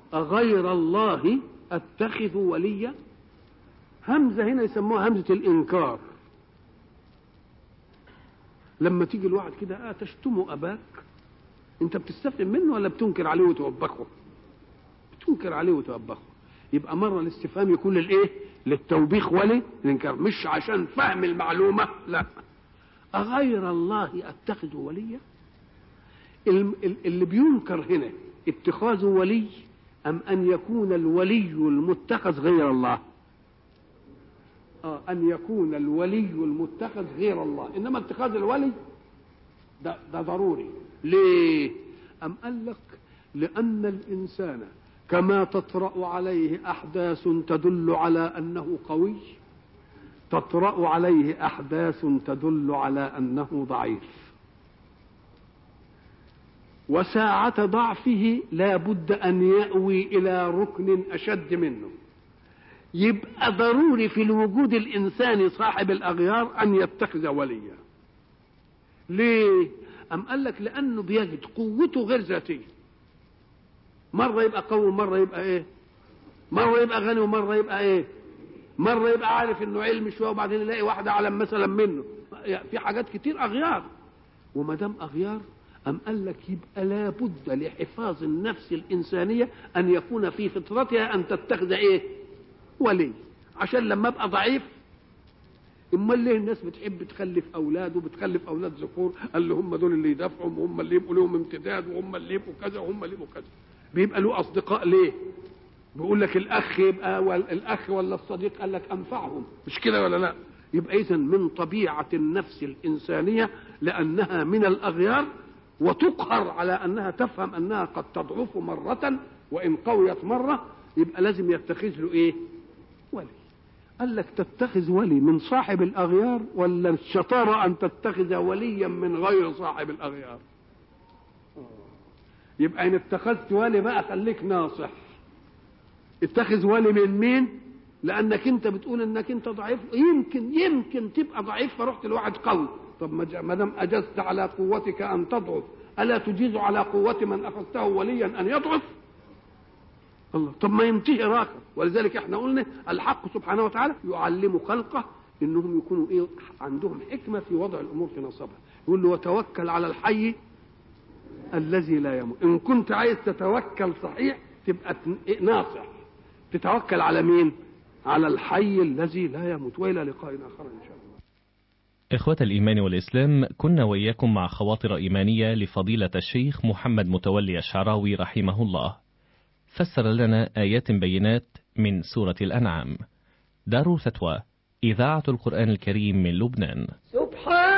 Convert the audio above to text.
أغير الله أتخذ وليا همزة هنا يسموها همزة الإنكار لما تيجي الواحد كده آه تشتم أباك أنت بتستفهم منه ولا بتنكر عليه وتوبخه بتنكر عليه وتوبخه يبقى مرة الاستفهام يكون للإيه للتوبيخ ولي الإنكار مش عشان فهم المعلومة لا أغير الله أتخذ وليا اللي بينكر هنا اتخاذ ولي أم أن يكون الولي المتخذ غير الله آه أن يكون الولي المتخذ غير الله إنما اتخاذ الولي ده, ده ضروري ليه أم قال لك لأن الإنسان كما تطرأ عليه أحداث تدل على أنه قوي تطرأ عليه أحداث تدل على أنه ضعيف وساعة ضعفه لا بد أن يأوي إلى ركن أشد منه يبقى ضروري في الوجود الإنساني صاحب الأغيار أن يتخذ وليا ليه؟ أم قال لك لأنه بيجد قوته غير ذاتية مرة يبقى قوي ومرة يبقى إيه؟ مرة يبقى غني ومرة يبقى إيه؟ مرة يبقى عارف إنه علم شوية وبعدين يلاقي واحدة أعلم مثلا منه في حاجات كتير أغيار وما دام أغيار أم قال لك يبقى لابد لحفاظ النفس الإنسانية أن يكون في فطرتها أن تتخذ إيه؟ ولي عشان لما أبقى ضعيف امال ليه الناس بتحب تخلف اولاد وبتخلف اولاد ذكور قال له هم دول اللي يدافعوا وهم اللي يبقوا لهم امتداد وهم اللي يبقوا كذا وهم اللي يبقوا كذا بيبقى له اصدقاء ليه بيقول لك الاخ يبقى الاخ ولا الصديق قال لك انفعهم مش كده ولا لا يبقى اذا من طبيعه النفس الانسانيه لانها من الاغيار وتقهر على انها تفهم انها قد تضعف مره وان قويت مره يبقى لازم يتخذ له ايه ولي قال لك تتخذ ولي من صاحب الاغيار ولا الشطاره ان تتخذ وليا من غير صاحب الاغيار يبقى ان اتخذت ولي بقى خليك ناصح اتخذ ولي من مين لانك انت بتقول انك انت ضعيف يمكن يمكن تبقى ضعيف فرحت لواحد قوي طب ما دام اجزت على قوتك ان تضعف الا تجيز على قوه من اخذته وليا ان يضعف الله طب ما ينتهي راكب ولذلك احنا قلنا الحق سبحانه وتعالى يعلم خلقه انهم يكونوا ايه عندهم حكمه في وضع الامور في نصبها يقول له وتوكل على الحي الذي لا يموت ان كنت عايز تتوكل صحيح تبقى ناصح تتوكل على مين على الحي الذي لا يموت والى لقاء اخر ان شاء الله إخوة الإيمان والإسلام كنا وإياكم مع خواطر إيمانية لفضيلة الشيخ محمد متولي الشعراوي رحمه الله فسر لنا آيات بينات من سورة الأنعام دار فتوى إذاعة القرآن الكريم من لبنان سبحان